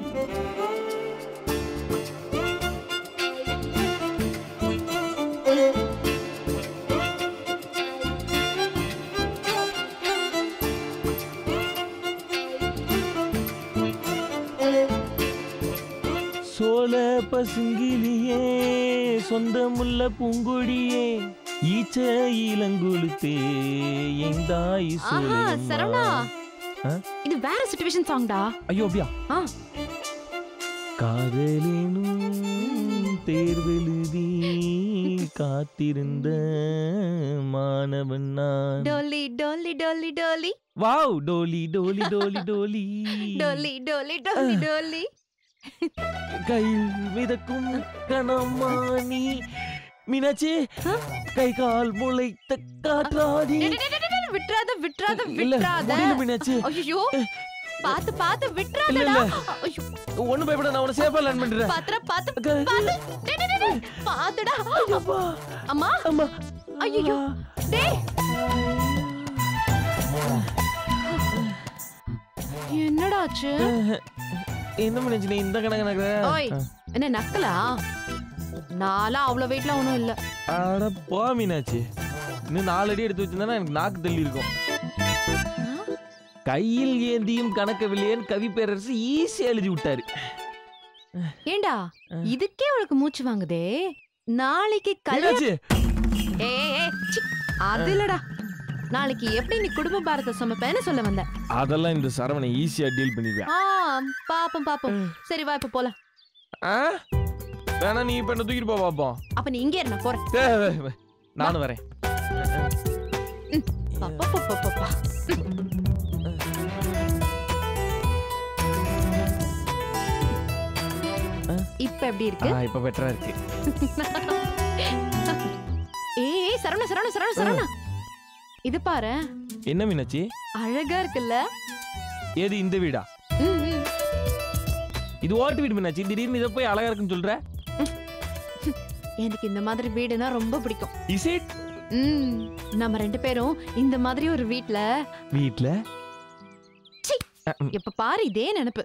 சோழ பசுங்கிலியே சொந்தமுள்ள பூங்கொடியே ஈச்ச இளங்குழுத்தே எந்தாய் ஆஹா சரவணா ஆ? இது வேற சிச்சுவேஷன் சாங்டா ஐயோ அப்படியா ஆ காதலினும் தேர்வெழுதி காத்திருந்த மாணவன் நான் டோலி டோலி டோலி டோலி வாவ் டோலி டோலி டோலி டோலி டோலி டோலி டோலி டோலி கையில் மிதக்கும் கணமானி மீனாட்சி ஆ? கை கால் முளைத்த காற்றாடி டே, டே, டே, டே, டே, விட்றாத விட்றாத இல்ல விட்றாத முடியல மீனாட்சி ஐயோ பாத்து பாத்து இல்ல விட்றாதடா இல்ல ஐயோ ஒண்ணு பயப்பட நான் உன சேஃபா லேண்ட் பண்றேன் பாத்துடா பாத்து அக்கா. பாத்து டே, டே, டே, டே, பாத்துடா அப்பா அம்மா அம்மா ஐயோ டேய் என்னடா ஆச்சு என்ன மீனாட்சி நீ இந்த கணக்கு ஓய் நகர என்ன நக்கலா நாளா அவ்வளவு வெயிட்ல ஒண்ணும் இல்ல அட போ மீனாட்சி இன்னும் நாலு அடி எடுத்து வச்சிருந்தா எனக்கு நாக்கு தள்ளி இருக்கும் கையில் ஏந்தியும் கணக்கவில்லையேன்னு கவி பேரரசு ஈஸியா எழுதி விட்டாரு ஏண்டா இதுக்கே உனக்கு மூச்சு வாங்குதே நாளைக்கு கல்யாணம் மீனாட்சி ஏய், ஏய், சி, அது இல்லடா நாளைக்கு எப்படி நீ குடும்ப பாரத்தை சுமப்பேன்னு சொல்ல வந்த அதெல்லாம் இந்த சரவணை ஈஸியா டீல் பண்ணிடுவேன் ஆ பாப்போம் பாப்போம் சரி வா இப்ப போலாம் ஆ? வேணா நீ இப்ப என்ன தூக்கிட்டு போ பாப்போம் அப்ப நீ இங்கே இரு, நான் போறேன் ஏய், வே, வே, நானும் வரேன் அப்பப்பப்பப்பப்பா. இப்ப எப்படி ஆ, இருக்கு இப்ப பெட்டரா இருக்கு ஏய் ஏய், சரவணா சரவணா சரவணா சரவணா இது பாரு என்ன மீனாட்சி அழகா இருக்குல்ல ஏது இந்த வீடா ம், ம். இது ஓட்டு வீடு மீனாட்சி திடீர்னு இதை போய் அழகா இருக்குன்னு சொல்ற எனக்கு இந்த மாதிரி வீடுனா ரொம்ப பிடிக்கும் இஸ் இட் ம் நம்ம ரெண்டு பேரும் இந்த மாதிரி ஒரு வீட்ல வீட்ல சீ. அ, ம். எப்ப பாரு இதே நினைப்பு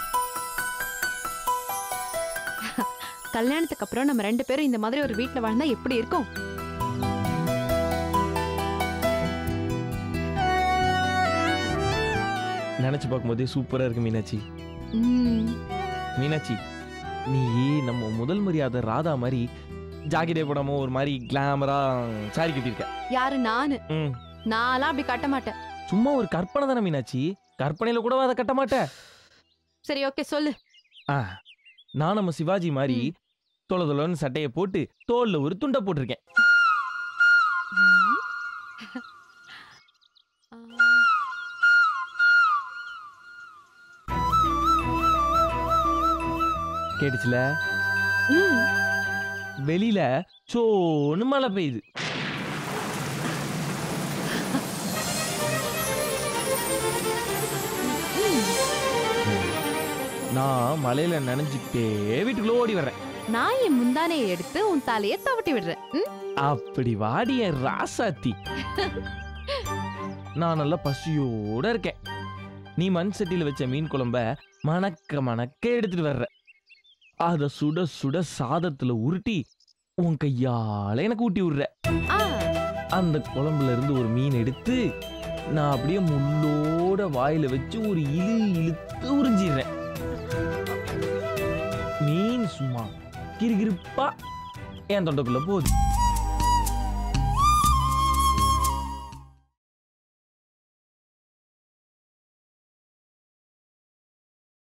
கல்யாணத்துக்கு அப்புறம் நம்ம ரெண்டு பேரும் இந்த மாதிரி ஒரு வீட்ல வாழ்ந்தா எப்படி இருக்கும் நினைச்சு பார்க்கும்போதே சூப்பரா இருக்கு மீனாட்சி ம், மீனாட்சி நீ நம்ம முதல் மரியாதை ராதா மாதிரி ஜாக்கெட்டே போடாம ஒரு மாதிரி கிளாமரா சாரி கட்டியிருக்க யாரு நானு ம். நான்லாம் அப்படி கட்ட மாட்டேன் சும்மா ஒரு கற்பனை தானே மீனாட்சி கற்பனையில கூட அதை கட்ட மாட்டேன் சரி ஓகே சொல்லு ஆ, நான் நம்ம சிவாஜி மாதிரி ம். தொலை தொலைன்னு சட்டையை போட்டு தோல்ல ஒரு துண்டை போட்டிருக்கேன் ம். ஆ, கேட்டுச்சுல ம். வெளியில சோன்னு மழை பெய்யுது நான் மலையில நனைஞ்சுக்கிட்டே வீட்டுக்குள்ள ஓடி வர்றேன் நான் என் முந்தானையை எடுத்து உன் தலையை தவட்டி விடுறேன் ம்? அப்படி வாடி என் ராசாத்தி நான் நல்லா பசியோட இருக்கேன் நீ மண் சட்டியில வச்ச மீன் குழம்ப மணக்க மணக்க எடுத்துட்டு வர்ற அத சுட சுட சாதத்துல உருட்டி உன் கையால எனக்கு ஊட்டி விடுற ஆ, அந்த குழம்புல இருந்து ஒரு மீன் எடுத்து நான் அப்படியே முள்ளோட வாயில வச்சு ஒரு இழு இழுத்து உறிஞ்சிடுறேன் மீன் சும்மா கிறுகிறுப்பா என் தொண்டைக்குள்ள போகுது